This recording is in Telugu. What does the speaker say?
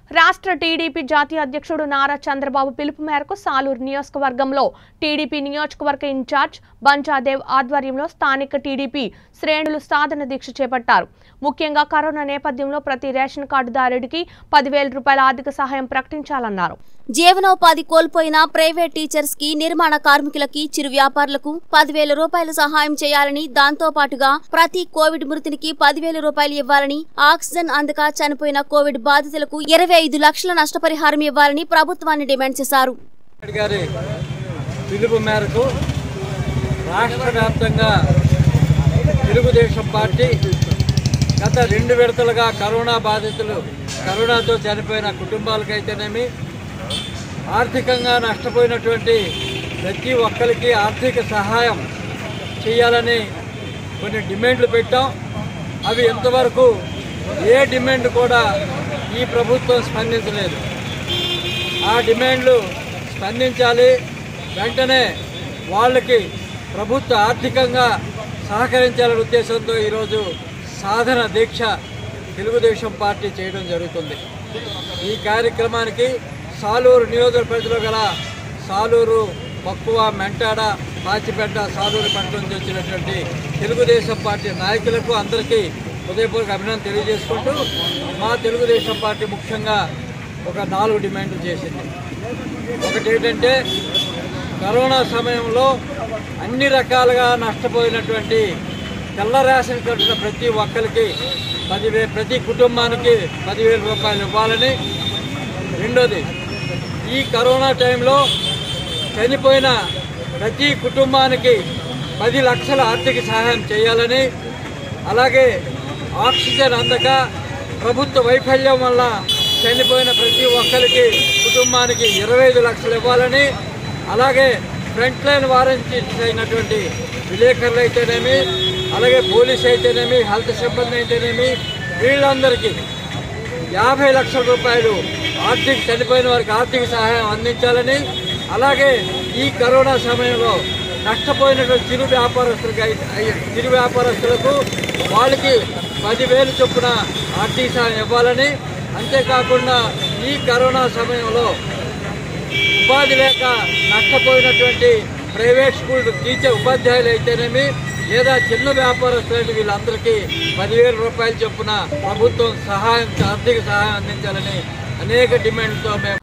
రాష్ట్ర టీడీపీ జాతీయ అధ్యక్షుడు నారా చంద్రబాబు పిలుపు మేరకు సాలూరు నియోజకవర్గంలో టీడీపీ నియోజకవర్గ ఇన్ఛార్జ్ బంజాదేవ్ ఆధ్వర్యంలో స్థానిక టీడీపీ శ్రేణులు సాధన దీక్ష చేపట్టారు ముఖ్యంగా కరోనా నేపథ్యంలో ప్రతి రేషన్ కార్డుదారుడికి పదివేల రూపాయల ఆర్థిక సహాయం ప్రకటించాలన్నారు జీవనోపాధి కోల్పోయిన ప్రైవేట్ టీచర్స్ కి నిర్మాణ కార్మికులకి చిరు వ్యాపారులకు పదివేల రూపాయల సహాయం చేయాలని దాంతో పాటుగా ప్రతి కోవిడ్ మృతునికి పదివేల రూపాయలు ఇవ్వాలని ఆక్సిజన్ అందక చనిపోయిన కోవిడ్ బాధితులకు ఇరవై ఐదు లక్షల నష్టపరిహారం ఇవ్వాలని ప్రభుత్వాన్ని డిమాండ్ చేశారు రెడ్డి గారి పిలుపు మేరకు రాష్ట్ర వ్యాప్తంగా తెలుగుదేశం పార్టీ గత రెండు విడతలుగా కరోనా బాధితులు కరోనాతో చనిపోయిన కుటుంబాలకైతేనేమి ఆర్థికంగా నష్టపోయినటువంటి ప్రతి ఒక్కరికి ఆర్థిక సహాయం చేయాలని కొన్ని డిమాండ్లు పెట్టాం అవి ఎంతవరకు ఏ డిమాండ్ కూడా ఈ ప్రభుత్వం స్పందించలేదు ఆ డిమాండ్లు స్పందించాలి వెంటనే వాళ్ళకి ప్రభుత్వ ఆర్థికంగా సహకరించాలనే ఉద్దేశంతో ఈరోజు సాధన దీక్ష తెలుగుదేశం పార్టీ చేయడం జరుగుతుంది ఈ కార్యక్రమానికి సాలూరు నియోజక పరిధిలో గల సాలూరు మక్కువ మెంటాడ పాచిపేట సాలూరు పట్టణం నుంచి వచ్చినటువంటి తెలుగుదేశం పార్టీ నాయకులకు అందరికీ హృదయపూర్వక అభినందన తెలియజేసుకుంటూ మా తెలుగుదేశం పార్టీ ముఖ్యంగా ఒక నాలుగు డిమాండ్లు చేసింది ఒకటి ఏంటంటే కరోనా సమయంలో అన్ని రకాలుగా నష్టపోయినటువంటి తెల్ల రేషన్ కట్టిన ప్రతి ఒక్కరికి పదివే ప్రతి కుటుంబానికి పదివేల రూపాయలు ఇవ్వాలని రెండోది ఈ కరోనా టైంలో చనిపోయిన ప్రతి కుటుంబానికి పది లక్షల ఆర్థిక సహాయం చేయాలని అలాగే ఆక్సిజన్ అందక ప్రభుత్వ వైఫల్యం వల్ల చనిపోయిన ప్రతి ఒక్కరికి కుటుంబానికి ఇరవై ఐదు లక్షలు ఇవ్వాలని అలాగే ఫ్రంట్ లైన్ వారంటీస్ అయినటువంటి విలేకరులు అయితేనేమి అలాగే పోలీస్ అయితేనేమి హెల్త్ సిబ్బంది అయితేనేమి వీళ్ళందరికీ యాభై లక్షల రూపాయలు ఆర్థిక చనిపోయిన వారికి ఆర్థిక సహాయం అందించాలని అలాగే ఈ కరోనా సమయంలో నష్టపోయినటువంటి చిరు వ్యాపారస్తులకి అయి- అయి- చిరు వ్యాపారస్తులకు వాళ్ళకి పదివేలు చొప్పున ఆర్థిక సహాయం ఇవ్వాలని అంతేకాకుండా ఈ కరోనా సమయంలో ఉపాధి లేక నష్టపోయినటువంటి ప్రైవేట్ స్కూల్ టీచర్ ఉపాధ్యాయులు అయితేనేమి లేదా చిన్న వ్యాపారస్తులైన వీళ్ళందరికీ పదివేల రూపాయలు చొప్పున ప్రభుత్వం సహాయం ఆర్థిక సహాయం అందించాలని అనేక డిమాండ్లతో మేము